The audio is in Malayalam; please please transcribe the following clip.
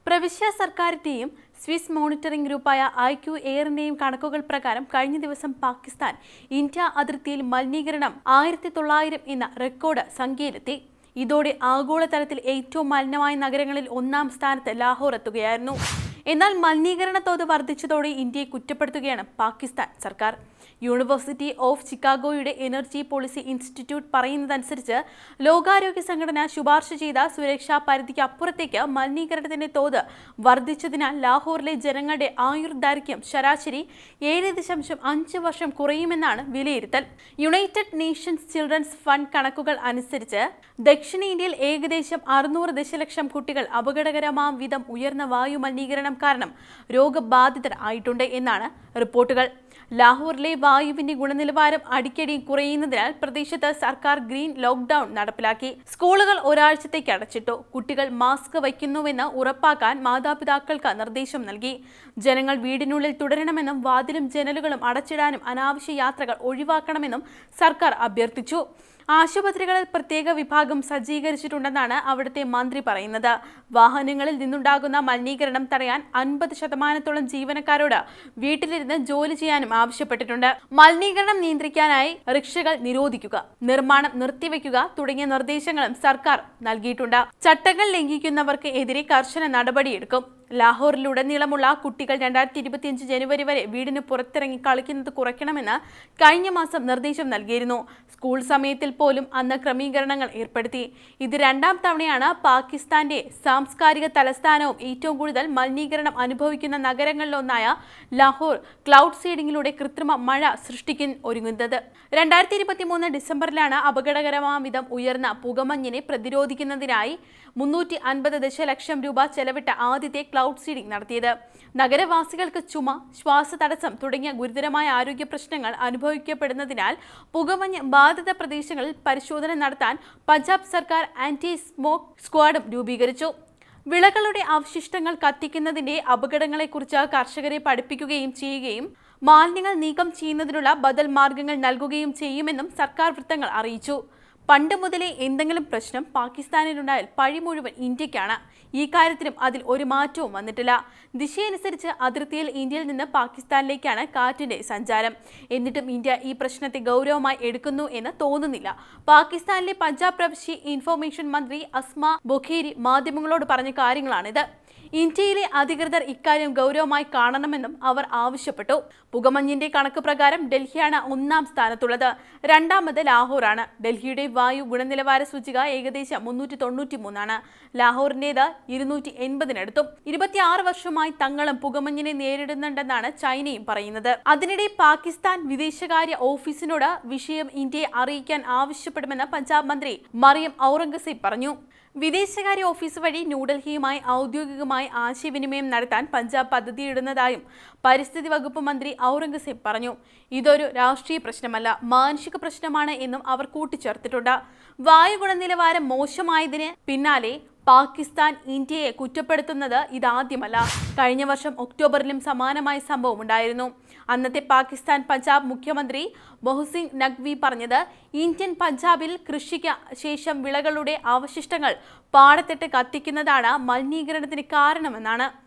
പ്രവിശ്യ സർക്കാരിന്റെയും സ്വിസ് മോണിറ്ററിംഗ് ഗ്രൂപ്പായ ഐ ക്യു എയറിന്റെയും കണക്കുകൾ പ്രകാരം കഴിഞ്ഞ ദിവസം പാകിസ്ഥാൻ ഇന്ത്യ അതിർത്തിയിൽ മലിനീകരണം ആയിരത്തി തൊള്ളായിരം എന്ന റെക്കോർഡ് സംഖ്യയിലെത്തി ഇതോടെ ആഗോളതലത്തിൽ ഏറ്റവും മലിനമായ നഗരങ്ങളിൽ ഒന്നാം സ്ഥാനത്ത് ലാഹോർ എത്തുകയായിരുന്നു എന്നാൽ മലിനീകരണ തോത് വർദ്ധിച്ചതോടെ ഇന്ത്യയെ കുറ്റപ്പെടുത്തുകയാണ് പാകിസ്ഥാൻ സർക്കാർ യൂണിവേഴ്സിറ്റി ഓഫ് ചിക്കാഗോയുടെ എനർജി പോളിസി ഇൻസ്റ്റിറ്റ്യൂട്ട് പറയുന്നതനുസരിച്ച് ലോകാരോഗ്യ സംഘടന ശുപാർശ ചെയ്ത സുരക്ഷാ പരിധിക്ക് അപ്പുറത്തേക്ക് മലിനീകരണത്തിന്റെ തോത് വർദ്ധിച്ചതിനാൽ ലാഹോറിലെ ജനങ്ങളുടെ ആയുർദൈർഘ്യം ശരാശരി ഏഴ് ദശാംശം അഞ്ച് വർഷം കുറയുമെന്നാണ് വിലയിരുത്തൽ യുണൈറ്റഡ് നേഷൻസ് ചിൽഡ്രൻസ് ഫണ്ട് കണക്കുകൾ അനുസരിച്ച് ദക്ഷിണേന്ത്യയിൽ ഏകദേശം അറുന്നൂറ് ദശലക്ഷം കുട്ടികൾ അപകടകരമാം വിധം ഉയർന്ന വായു മലിനീകരണം കാരണം രോഗബാധിതർ ആയിട്ടുണ്ട് എന്നാണ് റിപ്പോർട്ടുകൾ ലാഹോറിലെ വായുവിന്റെ ഗുണനിലവാരം അടിക്കടി കുറയുന്നതിനാൽ പ്രദേശത്ത് സർക്കാർ ഗ്രീൻ ലോക്ക്ഡൌൺ നടപ്പിലാക്കി സ്കൂളുകൾ ഒരാഴ്ചത്തേക്ക് അടച്ചിട്ടു കുട്ടികൾ മാസ്ക് വയ്ക്കുന്നുവെന്ന് ഉറപ്പാക്കാൻ മാതാപിതാക്കൾക്ക് നിർദ്ദേശം നൽകി ജനങ്ങൾ വീടിനുള്ളിൽ തുടരണമെന്നും വാതിലും ജനലുകളും അടച്ചിടാനും അനാവശ്യ യാത്രകൾ ഒഴിവാക്കണമെന്നും സർക്കാർ അഭ്യർത്ഥിച്ചു ആശുപത്രികളിൽ പ്രത്യേക വിഭാഗം സജ്ജീകരിച്ചിട്ടുണ്ടെന്നാണ് അവിടുത്തെ മന്ത്രി പറയുന്നത് വാഹനങ്ങളിൽ നിന്നുണ്ടാകുന്ന മലിനീകരണം തടയാൻ അൻപത് ശതമാനത്തോളം ജീവനക്കാരോട് വീട്ടിലിരുന്ന് ജോലി ചെയ്യാനും ആവശ്യപ്പെട്ടിട്ടുണ്ട് മലിനീകരണം നിയന്ത്രിക്കാനായി റിക്ഷകൾ നിരോധിക്കുക നിർമ്മാണം നിർത്തിവെക്കുക തുടങ്ങിയ നിർദ്ദേശങ്ങളും സർക്കാർ നൽകിയിട്ടുണ്ട് ചട്ടങ്ങൾ ലംഘിക്കുന്നവർക്ക് എതിരെ കർശന നടപടിയെടുക്കും ലാഹോറിലുടനീളമുള്ള കുട്ടികൾ രണ്ടായിരത്തി ഇരുപത്തിയഞ്ച് ജനുവരി വരെ വീടിന് പുറത്തിറങ്ങി കളിക്കുന്നത് കുറയ്ക്കണമെന്ന് കഴിഞ്ഞ മാസം നിർദ്ദേശം നൽകിയിരുന്നു സ്കൂൾ സമയത്തിൽ പോലും അന്ന് ക്രമീകരണങ്ങൾ ഏർപ്പെടുത്തി ഇത് രണ്ടാം തവണയാണ് പാകിസ്ഥാന്റെ സാംസ്കാരിക തലസ്ഥാനവും ഏറ്റവും കൂടുതൽ മലിനീകരണം അനുഭവിക്കുന്ന നഗരങ്ങളിലൊന്നായ ലാഹോർ ക്ലൗഡ് സീഡിങ്ങിലൂടെ കൃത്രിമ മഴ സൃഷ്ടിക്കാൻ ഒരുങ്ങുന്നത് രണ്ടായിരത്തി ഇരുപത്തി മൂന്ന് ഡിസംബറിലാണ് അപകടകരമാം വിധം ഉയർന്ന പുകമഞ്ഞിനെ പ്രതിരോധിക്കുന്നതിനായി മുന്നൂറ്റി അൻപത് ദശലക്ഷം രൂപ ചെലവിട്ട ആദ്യത്തെ ക്ലൗഡ് സീഡിംഗ് നടത്തിയത് നഗരവാസികൾക്ക് ചുമ ശ്വാസതടസ്സം തുടങ്ങിയ ഗുരുതരമായ ആരോഗ്യ പ്രശ്നങ്ങൾ അനുഭവിക്കപ്പെടുന്നതിനാൽ പുകമഞ്ഞ് ബാധിത പ്രദേശങ്ങളിൽ പരിശോധന നടത്താൻ പഞ്ചാബ് സർക്കാർ ആന്റി സ്മോക്ക് സ്ക്വാഡും രൂപീകരിച്ചു വിളകളുടെ അവശിഷ്ടങ്ങൾ കത്തിക്കുന്നതിന്റെ അപകടങ്ങളെക്കുറിച്ച് കർഷകരെ പഠിപ്പിക്കുകയും ചെയ്യുകയും മാലിന്യങ്ങൾ നീക്കം ചെയ്യുന്നതിനുള്ള ബദൽ മാർഗങ്ങൾ നൽകുകയും ചെയ്യുമെന്നും സർക്കാർ വൃത്തങ്ങൾ അറിയിച്ചു പണ്ട് മുതലേ എന്തെങ്കിലും പ്രശ്നം പാകിസ്ഥാനിലുണ്ടായാൽ പഴി മുഴുവൻ ഇന്ത്യക്കാണ് ഈ കാര്യത്തിലും അതിൽ ഒരു മാറ്റവും വന്നിട്ടില്ല ദിശയനുസരിച്ച് അതിർത്തിയിൽ ഇന്ത്യയിൽ നിന്ന് പാകിസ്ഥാനിലേക്കാണ് കാറ്റിന്റെ സഞ്ചാരം എന്നിട്ടും ഇന്ത്യ ഈ പ്രശ്നത്തെ ഗൗരവമായി എടുക്കുന്നു എന്ന് തോന്നുന്നില്ല പാകിസ്ഥാനിലെ പഞ്ചാബ് പ്രവിശ്യ ഇൻഫോർമേഷൻ മന്ത്രി അസ്മ ബൊഖേരി മാധ്യമങ്ങളോട് പറഞ്ഞ കാര്യങ്ങളാണിത് ഇന്ത്യയിലെ അധികൃതർ ഇക്കാര്യം ഗൗരവമായി കാണണമെന്നും അവർ ആവശ്യപ്പെട്ടു പുകമഞ്ഞിന്റെ കണക്ക് പ്രകാരം ഡൽഹിയാണ് ഒന്നാം സ്ഥാനത്തുള്ളത് രണ്ടാമത് ലാഹോറാണ് ഡൽഹിയുടെ വായു ഗുണനിലവാര സൂചിക ഏകദേശം മുന്നൂറ്റി തൊണ്ണൂറ്റി മൂന്നാണ് ലാഹോറിന്റേത് ഇരുന്നൂറ്റി എൺപതിനടുത്തും ഇരുപത്തിയാറ് വർഷമായി തങ്ങളും പുകമഞ്ഞിനെ നേരിടുന്നുണ്ടെന്നാണ് ചൈനയും പറയുന്നത് അതിനിടെ പാകിസ്ഥാൻ വിദേശകാര്യ ഓഫീസിനോട് വിഷയം ഇന്ത്യയെ അറിയിക്കാൻ ആവശ്യപ്പെടുമെന്ന് പഞ്ചാബ് മന്ത്രി മറിയം ഔറംഗസീബ് പറഞ്ഞു വിദേശകാര്യ ഓഫീസ് വഴി ന്യൂഡൽഹിയുമായി ഔദ്യോഗികമായി ആശയവിനിമയം നടത്താൻ പഞ്ചാബ് പദ്ധതിയിടുന്നതായും പരിസ്ഥിതി വകുപ്പ് മന്ത്രി ഔറംഗസീബ് പറഞ്ഞു ഇതൊരു രാഷ്ട്രീയ പ്രശ്നമല്ല മാനുഷിക പ്രശ്നമാണ് എന്നും അവർ കൂട്ടിച്ചേർത്തിട്ടുണ്ട് വായു ഗുണനിലവാരം മോശമായതിന് പിന്നാലെ പാകിസ്ഥാൻ ഇന്ത്യയെ കുറ്റപ്പെടുത്തുന്നത് ഇതാദ്യമല്ല കഴിഞ്ഞ വർഷം ഒക്ടോബറിലും സമാനമായ സംഭവം ഉണ്ടായിരുന്നു അന്നത്തെ പാകിസ്ഥാൻ പഞ്ചാബ് മുഖ്യമന്ത്രി മൊഹസിൻ നഖ്വി പറഞ്ഞത് ഇന്ത്യൻ പഞ്ചാബിൽ കൃഷിക്ക് ശേഷം വിളകളുടെ അവശിഷ്ടങ്ങൾ പാടത്തിട്ട് കത്തിക്കുന്നതാണ് മലിനീകരണത്തിന് കാരണമെന്നാണ്